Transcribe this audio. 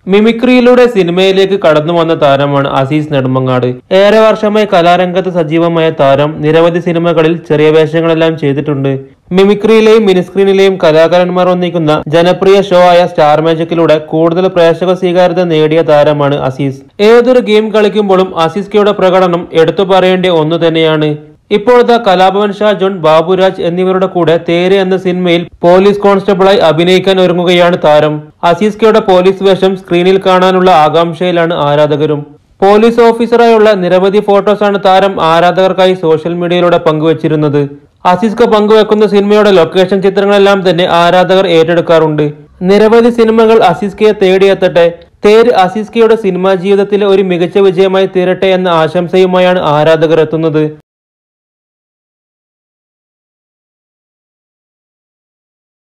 മിമിക്രിയിലൂടെ സിനിമയിലേക്ക് കടന്നു വന്ന താരമാണ് അസീസ് നെടുമങ്ങാട് ഏറെ വർഷമായി കലാരംഗത്ത് സജീവമായ താരം നിരവധി സിനിമകളിൽ ചെറിയ വേഷങ്ങളെല്ലാം ചെയ്തിട്ടുണ്ട് മിമിക്രിയിലെയും മിനിസ്ക്രീനിലെയും കലാകാരന്മാർ ഒന്നിക്കുന്ന ജനപ്രിയ ഷോ ആയ സ്റ്റാർ മാജിക്കിലൂടെ കൂടുതൽ പ്രേക്ഷക സ്വീകാര്യത നേടിയ താരമാണ് അസീസ് ഏതൊരു ഗെയിം കളിക്കുമ്പോഴും അസീസ് കെയുടെ പ്രകടനം എടുത്തു പറയേണ്ട ഒന്നു തന്നെയാണ് ഇപ്പോഴത്തെ കലാഭവൻ ഷാ ജോൺ ബാബുരാജ് എന്നിവരുടെ കൂടെ തേര് എന്ന സിനിമയിൽ പോലീസ് കോൺസ്റ്റബിളായി അഭിനയിക്കാൻ ഒരുങ്ങുകയാണ് താരം അസീസ് കെയുടെ പോലീസ് വേഷം സ്ക്രീനിൽ കാണാനുള്ള ആകാംക്ഷയിലാണ് ആരാധകരും പോലീസ് ഓഫീസറായുള്ള നിരവധി ഫോട്ടോസാണ് താരം ആരാധകർക്കായി സോഷ്യൽ മീഡിയയിലൂടെ പങ്കുവച്ചിരുന്നത് അസീസ്ക പങ്കുവെക്കുന്ന സിനിമയുടെ ലൊക്കേഷൻ ചിത്രങ്ങളെല്ലാം തന്നെ ആരാധകർ ഏറ്റെടുക്കാറുണ്ട് നിരവധി സിനിമകൾ അസീസ്കയെ തേടിയെത്തട്ടെ തേര് അസീസ്കയുടെ സിനിമാ ജീവിതത്തിലെ ഒരു മികച്ച വിജയമായി തീരട്ടെ എന്ന ആശംസയുമായാണ് ആരാധകർ എത്തുന്നത്